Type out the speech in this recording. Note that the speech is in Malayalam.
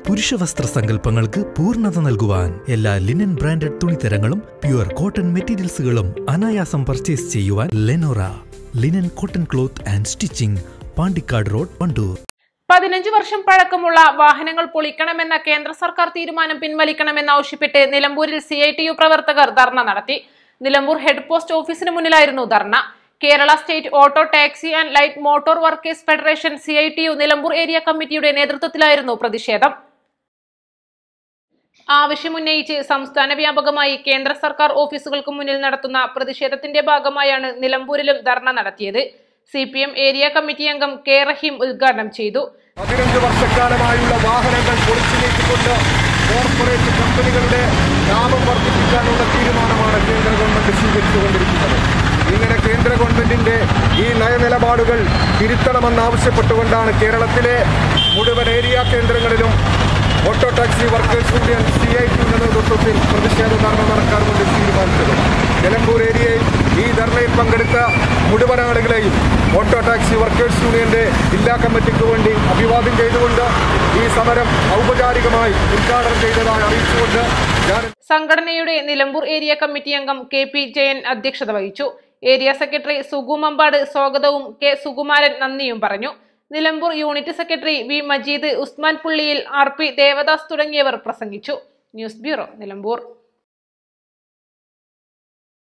പുരുഷ വസ്ത്ര സങ്കല്പങ്ങൾക്ക് പൂർണ്ണത നൽകുവാൻ എല്ലാ ലിനൻ ബ്രാൻഡഡ് തുണിത്തരങ്ങളും പ്യുവർ കോട്ടൺ മെറ്റീരിയൽസുകളും അനായാസം പർച്ചേസ് ചെയ്യുവാൻ Lenora linen cotton cloth and stitching Pandikkad road Wandoor പതിനഞ്ച് വർഷം പഴക്കമുള്ള വാഹനങ്ങൾ പൊളിക്കണമെന്ന കേന്ദ്ര സർക്കാർ തീരുമാനം പിൻവലിക്കണമെന്നാവശ്യപ്പെട്ട് നിലമ്പൂരിൽ സി ഐ ടി യു പ്രവർത്തകർ ധർണ നടത്തി നിലമ്പൂർ ഹെഡ് പോസ്റ്റ് ഓഫീസിന് മുന്നിലായിരുന്നു dharna Kerala state auto taxi and light motor workers federation C I T U Nilambur area കമ്മിറ്റിയുടെ നേതൃത്വത്തിലായിരുന്നു പ്രതിഷേധം ആവശ്യമുന്നയിച്ച് സംസ്ഥാന വ്യാപകമായി കേന്ദ്ര സർക്കാർ ഓഫീസുകൾക്ക് മുന്നിൽ നടത്തുന്ന പ്രതിഷേധത്തിന്റെ ഭാഗമായാണ് നിലമ്പൂരിലും ധർണ നടത്തിയത് C P M area committee അംഗം കെ റഹീം ഉദ്ഘാടനം ചെയ്തു പതിനഞ്ച് വർഷക്കാലമായുള്ള വാഹനങ്ങൾ പൊളിച്ചു നീക്കിക്കൊണ്ട് കോർപ്പറേറ്റ് കമ്പനികളുടെ ലാഭം വർദ്ധിപ്പിക്കാനുള്ള തീരുമാനമാണ് കേന്ദ്ര ഗവൺമെന്റ് സ്വീകരിച്ചുകൊണ്ടിരിക്കുന്നത് ഇങ്ങനെ കേന്ദ്ര ഗവൺമെന്റിന്റെ ഈ നയനിലപാടുകൾ തിരുത്തണമെന്നാവശ്യപ്പെട്ടുകൊണ്ടാണ് കേരളത്തിലെ മുഴുവൻ ഏരിയ കേന്ദ്രങ്ങളിലും auto taxi workers union C I ടിയുടെ നേതൃത്വത്തിൽ പ്രതിഷേധ ധർണ നടക്കാൻ വേണ്ടി തീരുമാനിച്ചത് നിലമ്പൂർ ഏരിയയിൽ ഈ ധർണയിൽ പങ്കെടുത്ത മുഴുവൻ ആളുകളെയും ഓട്ടോ ടാക്സി വർക്കേഴ്സ് യൂണിയന്റെ ജില്ലാ കമ്മിറ്റിക്ക് വേണ്ടി അഭിവാദ്യം ചെയ്തുകൊണ്ട് ഈ സമരം ഔപചാരികമായി ഉദ്ഘാടനം ചെയ്തതായി അറിയിച്ചുകൊണ്ട് ഞാൻ സംഘടനയുടെ നിലമ്പൂർ ഏരിയ കമ്മിറ്റി അംഗം കെ പി ജയൻ അധ്യക്ഷത വഹിച്ചു ഏരിയ സെക്രട്ടറി സുഗു മമ്പാട് സ്വാഗതവും കെ സുകുമാരൻ നന്ദിയും പറഞ്ഞു Nilambur unit secretary V Majeed Usman പുള്ളിയിൽ ആർ പി ദേവദാസ് തുടങ്ങിയവർ പ്രസംഗിച്ചു ന്യൂസ് ബ്യൂറോ നിലമ്പൂർ